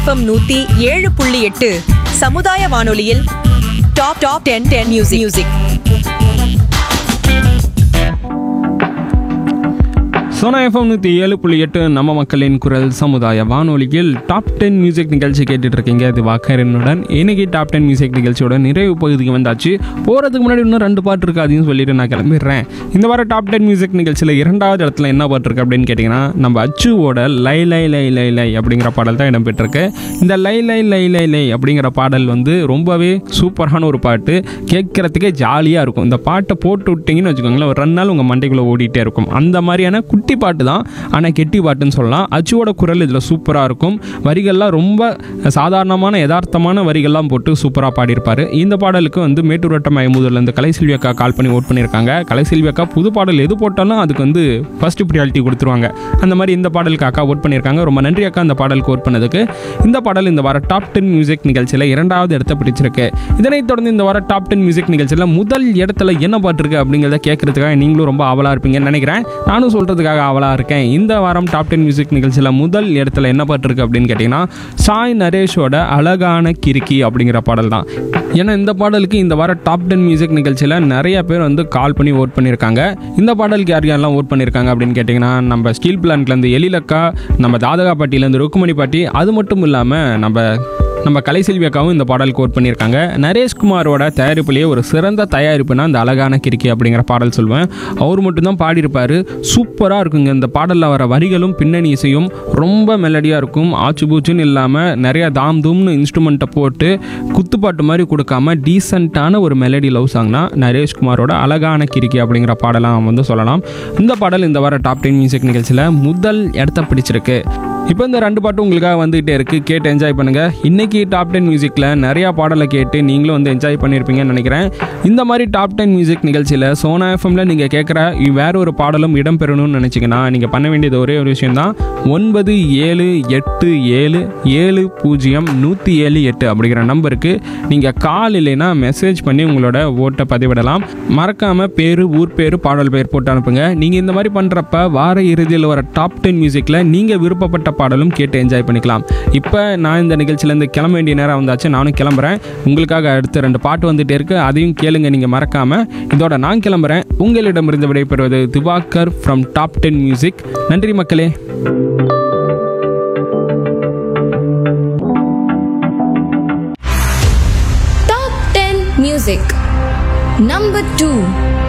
FM நூத்தி ஏழு புள்ளி எட்டு சமுதாய வானொலியில் top top ten ten music music Sona FM நூற்றி ஏழு புள்ளி எட்டு நம்ம மக்களின் குரல் சமுதாய வானொலியில் டாப் டென் மியூசிக் நிகழ்ச்சி கேட்டுட்டு இருக்கீங்க இது வாக்கரனுடன் இன்னைக்கு டாப் டென் மியூசிக் நிகழ்ச்சியோட நிறைவு பகுதிக்கு வந்தாச்சு போகிறதுக்கு முன்னாடி இன்னும் ரெண்டு பாட்டு இருக்கு அதையும் சொல்லிட்டு நான் கிளம்பிடுறேன் இந்த வாரம் டாப் டென் மியூசிக் நிகழ்ச்சியில் இரண்டாவது இடத்துல என்ன பாட்டு இருக்கு அப்படின்னு கேட்டிங்கன்னா நம்ம அச்சுவோட லை லை லை லை லை அப்படிங்கிற பாடல் தான் இடம்பெற்றிருக்கு இந்த லை லை லை லை லை அப்படிங்கிற பாடல் வந்து ரொம்பவே சூப்பரான ஒரு பாட்டு கேட்கறதுக்கே ஜாலியாக இருக்கும் இந்த பாட்டை போட்டு விட்டீங்கன்னு வச்சுக்கோங்களேன் ஒரு ரெண்டு நாள் உங்கள் மண்டைக்குள்ளே ஓடிட்டே இருக்கும் அந்த மாதிரியான குட்டி பாட்டு தான் ஆனால் கெட்டி பாட்டுன்னு சொல்லலாம் அச்சுவோட குரல் இதில் சூப்பராக இருக்கும் வரிகள்லாம் ரொம்ப சாதாரணமான யதார்த்தமான வரிகள்லாம் போட்டு சூப்பராக பாடியிருப்பார் இந்த பாடலுக்கு வந்து மேட்டூர் வட்டம் மயமுதூர்ல இருந்து கலைசெல்வி அக்கா கால் பண்ணி ஓட் பண்ணியிருக்காங்க கலைசெல்வி அக்கா புது பாடல் எது போட்டாலும் அதுக்கு வந்து ஃபர்ஸ்ட் ப்ரியாரிட்டி கொடுத்துருவாங்க அந்த மாதிரி இந்த பாடலுக்கு அக்கா ஓட் பண்ணியிருக்காங்க ரொம்ப நன்றி அக்கா இந்த பாடலுக்கு ஓட் பண்ணதுக்கு இந்த பாடல் இந்த வார டாப் டென் மியூசிக் நிகழ்ச்சியில் இரண்டாவது இடத்த பிடிச்சிருக்கு இதனைத் தொடர்ந்து இந்த வார டாப் டென் மியூசிக் நிகழ்ச்சியில் முதல் இடத்துல என்ன பாட்டு இருக்கு அப்படிங்கிறத கேட்கறதுக்காக நீங்களும் ரொம்ப ஆவலாக இருப்பீங்கன்னு நினைக்கிறேன் நானும் சொல்கிறதுக்காக ஆவலாக இருக்கேன் இந்த வாரம் டாப் டென் மியூசிக் நிகழ்ச்சியில் முதல் இடத்துல என்ன பாட்டு இருக்கு அப்படின்னு கேட்டிங்கன்னா சாய் நரேஷோட அழகான கிறுக்கி அப்படிங்கிற பாடல் தான் ஏன்னா இந்த பாடலுக்கு இந்த வார டாப் டென் மியூசிக் நிகழ்ச்சியில் நிறைய பேர் வந்து கால் பண்ணி ஓட் பண்ணியிருக்காங்க இந்த பாடலுக்கு யார் யாரெல்லாம் ஓட் பண்ணியிருக்காங்க அப்படின்னு கேட்டிங்கன்னா நம்ம ஸ்டீல் பிளான்ட்லேருந்து எழிலக்கா நம்ம தாதகா பாட்டிலேருந்து ருக்குமணி பாட்டி அது மட்டும் இல்லாமல் நம்ம நம்ம கலைசெல்வி அக்காவும் இந்த பாடல் கோட் பண்ணியிருக்காங்க நரேஷ்குமாரோட தயாரிப்புலேயே ஒரு சிறந்த தயாரிப்புனா இந்த அழகான கிறுக்கி அப்படிங்கிற பாடல் சொல்லுவேன் அவர் மட்டும்தான் பாடியிருப்பார் சூப்பராக இருக்குங்க இந்த பாடலில் வர வரிகளும் பின்னணி இசையும் ரொம்ப மெலடியாக இருக்கும் ஆச்சு பூச்சுன்னு இல்லாமல் நிறைய தாம் தூம்னு இன்ஸ்ட்ருமெண்ட்டை போட்டு குத்துப்பாட்டு மாதிரி கொடுக்காம டீசெண்டான ஒரு மெலடி லவ் சாங்னா நரேஷ்குமாரோட அழகான கிறுக்கி அப்படிங்கிற பாடலாம் வந்து சொல்லலாம் இந்த பாடல் இந்த வார டாப் டென் மியூசிக் நிகழ்ச்சியில் முதல் இடத்த பிடிச்சிருக்கு இப்போ இந்த ரெண்டு பாட்டும் உங்களுக்காக வந்துகிட்டே இருக்கு கேட்டு என்ஜாய் பண்ணுங்க இன்னைக்கு டாப் டென் மியூசிக்கில் நிறையா பாடலை கேட்டு நீங்களும் வந்து என்ஜாய் பண்ணியிருப்பீங்கன்னு நினைக்கிறேன் இந்த மாதிரி டாப் டென் மியூசிக் நிகழ்ச்சியில் சோனா எஃப்எம்ல நீங்கள் கேட்குற வேற ஒரு பாடலும் இடம்பெறணும்னு நினச்சிங்கன்னா நீங்கள் பண்ண வேண்டியது ஒரே ஒரு விஷயம் தான் ஒன்பது ஏழு எட்டு ஏழு ஏழு பூஜ்ஜியம் நூற்றி ஏழு எட்டு அப்படிங்கிற நம்பருக்கு நீங்கள் கால் இல்லைன்னா மெசேஜ் பண்ணி உங்களோட ஓட்டை பதிவிடலாம் மறக்காமல் பேர் ஊர் பேர் பாடல் பெயர் போட்டு அனுப்புங்க நீங்கள் இந்த மாதிரி பண்ணுறப்ப வார இறுதியில் வர டாப் டென் மியூசிக்கில் நீங்கள் விருப்பப்பட்ட பாடலும் கேட்டு என்ஜாய் பண்ணிக்கலாம் இப்போ நான் இந்த நிகழ்ச்சியிலேருந்து கிளம்ப வேண்டிய நேரம் வந்தாச்சு நானும் கிளம்புறேன் உங்களுக்காக அடுத்த ரெண்டு பாட்டு வந்துட்டே இருக்கு அதையும் கேளுங்க நீங்கள் மறக்காமல் இதோட நான் கிளம்புறேன் உங்களிடமிருந்து விடைபெறுவது Diwakar from top ten music நன்றி மக்களே Top 10 Music Number 2